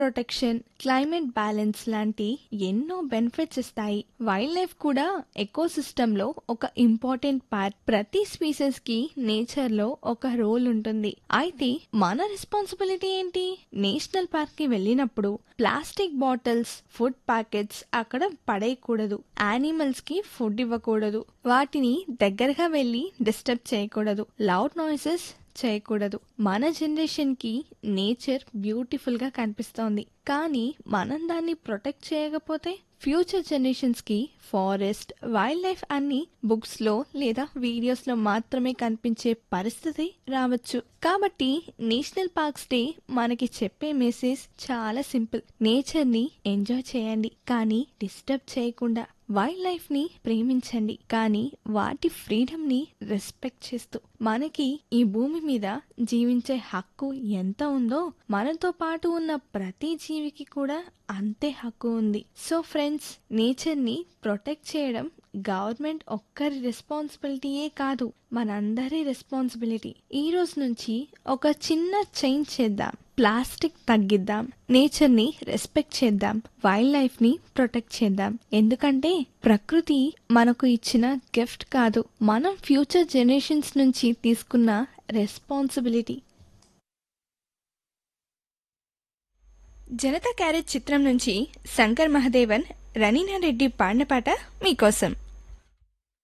protection climate balance లాంటి ఎన్నో benefits ఇస్తాయి వైల్డ్ లైఫ్ కూడా ఎకోసిస్టమ్ లో ఒక ఇంపార్టెంట్ పార్ట్ ప్రతి స్పీసెస్ కి నేచర్ లో ఒక రోల్ ఉంటుంది అయితే మన రెస్పాన్సిబిలిటీ ఏంటి నేషనల్ పార్క్ కి వెళ్ళినప్పుడు ప్లాస్టిక్ బాటిల్స్ ఫుడ్ ప్యాకెట్స్ అక్కడ పడేయకూడదు యానిమల్స్ కి ఫుడ్ ఇవ్వకూడదు వాటిని దగ్గరగా వెళ్ళి డిస్టర్బ్ చేయకూడదు లౌడ్ నాయిసెస్ చేయకూడదు మన జనరేషన్ కి నేచర్ బ్యూటిఫుల్ గా కనిపిస్తోంది కానీ మనం దాన్ని ప్రొటెక్ట్ చేయకపోతే ఫ్యూచర్ జనరేషన్స్ కి ఫారెస్ట్ వైల్డ్ లైఫ్ అన్ని బుక్స్ లో లేదా వీడియోస్ లో మాత్రమే కనిపించే పరిస్థితి రావచ్చు కాబట్టి నేషనల్ పార్క్స్ డే మనకి చెప్పే మెసేజ్ చాలా సింపుల్ నేచర్ ని ఎంజాయ్ చేయండి కానీ డిస్టర్బ్ చేయకుండా వైల్డ్ లైఫ్ ని ప్రేమించండి కానీ వాటి ఫ్రీడమ్ ని రెస్పెక్ట్ చేస్తూ మనకి ఈ భూమి మీద జీవించే హక్కు ఎంత ఉందో మనతో పాటు ఉన్న ప్రతి జీవికి కూడా అంతే హక్కు ఉంది సో ఫ్రెండ్స్ నేచర్ ని ప్రొటెక్ట్ చేయడం గవర్నమెంట్ ఒక్కరి రెస్పాన్సిబిలిటీయే కాదు మనందరి రెస్పాన్సిబిలిటీ ఈ రోజు నుంచి ఒక చిన్న చేంజ్ చేద్దాం ప్లాస్టిక్ తగ్గిద్దాం నేచర్ ని రెస్పెక్ట్ చేద్దాం వైల్డ్ లైఫ్ ని ప్రొటెక్ట్ చేద్దాం ఎందుకంటే ప్రకృతి మనకు ఇచ్చిన గిఫ్ట్ కాదు మనం ఫ్యూచర్ జనరేషన్స్ నుంచి తీసుకున్న రెస్పాన్సిబిలిటీ జనతా క్యారేజ్ చిత్రం నుంచి శంకర్ మహదేవన్ రనీనా రెడ్డి పాడిన పాట మీకోసం